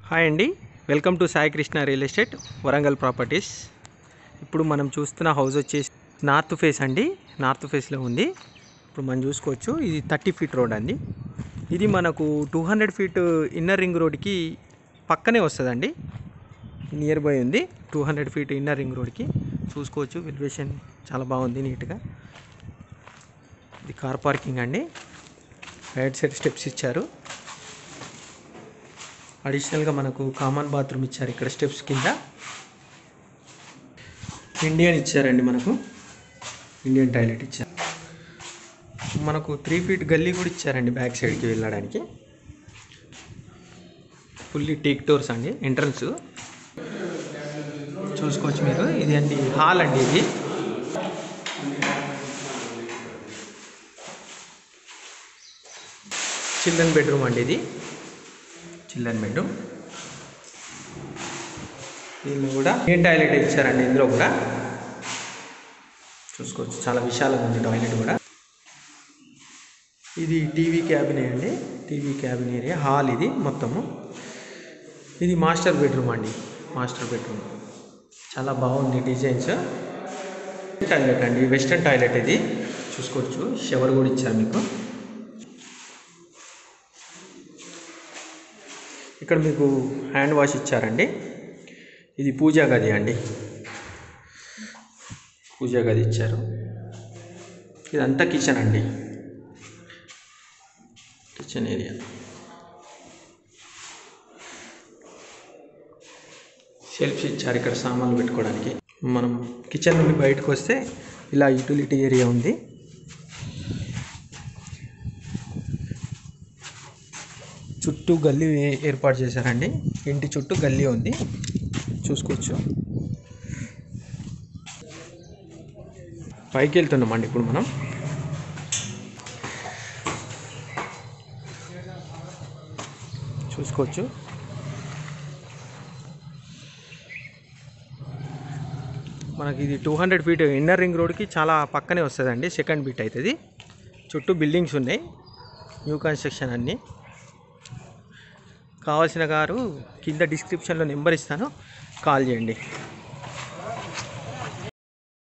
hi అండి welcome to Sai Krishna real estate Warangal properties ఇప్పుడు మనం చూస్తున్న హౌస్ వచ్చేసి నార్త్ ఫేస్ అండి నార్త్ ఫేస్లో ఉంది ఇప్పుడు మనం చూసుకోవచ్చు ఇది థర్టీ ఫీట్ రోడ్ అండి ఇది మనకు two hundred feet inner ring రోడ్కి పక్కనే వస్తుందండి నియర్ బై ఉంది two hundred feet inner ring రోడ్కి చూసుకోవచ్చు వెలివేషన్ చాలా బాగుంది నీట్గా ఇది కార్ పార్కింగ్ అండి రైట్ సైడ్ స్టెప్స్ ఇచ్చారు అడిషనల్గా మనకు కామన్ బాత్రూమ్ ఇచ్చారు ఇక్కడ స్టెప్స్ కింద ఇండియన్ ఇచ్చారండి మనకు ఇండియన్ టాయిలెట్ ఇచ్చారు మనకు త్రీ ఫీట్ గల్లీ కూడా ఇచ్చారండి బ్యాక్ సైడ్కి వెళ్ళడానికి ఫుల్లీ టేక్ డోర్స్ అండి ఎంట్రన్స్ చూసుకోవచ్చు మీరు ఇది అండి హాల్ అండి ఇది చిల్డ్రన్ బెడ్రూమ్ అండి ఇది చిల్డ్రన్ బెడ్రూమ్ దీనిలో కూడా ఏం టాయిలెట్ ఇచ్చారండి ఇందులో కూడా చూసుకోవచ్చు చాలా విశాలంగా ఉంది టాయిలెట్ కూడా ఇది టీవీ క్యాబిన్ అండి టీవీ క్యాబిన్ ఏరియా హాల్ ఇది మొత్తము ఇది మాస్టర్ బెడ్రూమ్ అండి మాస్టర్ బెడ్రూమ్ చాలా బాగుంది డిజైన్స్ టాయిలెట్ అండి వెస్టర్న్ టాయిలెట్ ఇది చూసుకోవచ్చు షవర్ కూడా ఇచ్చారు మీకు ఇక్కడ మీకు హ్యాండ్ వాష్ ఇచ్చారండి ఇది పూజా గది అండి పూజా గది ఇచ్చారు ఇదంతా కిచెన్ అండి కిచెన్ ఏరియా షెల్ఫ్స్ ఇచ్చారు ఇక్కడ సామాన్లు పెట్టుకోవడానికి మనం కిచెన్ నుండి బయటకు వస్తే ఇలా యూటిలిటీ ఏరియా ఉంది చుట్టూ గల్లీ ఏ- ఏర్పాటు చేశారండి ఇంటి చుట్టూ గల్లీ ఉంది చూసుకోవచ్చు పైకి వెళ్తున్నామండి ఇప్పుడు మనం చూసుకోవచ్చు మనకి ఇది two hundred feet inner ring రోడ్కి చాలా పక్కనే వస్తుందండి సెకండ్ బీట్ అవుతుంది చుట్టూ బిల్డింగ్స్ ఉన్నాయి న్యూ కన్స్ట్రక్షన్ అన్నీ కావాల్సిన గారు కింద డిస్క్రిప్షన్లో నెంబర్ ఇస్తాను కాల్ చేయండి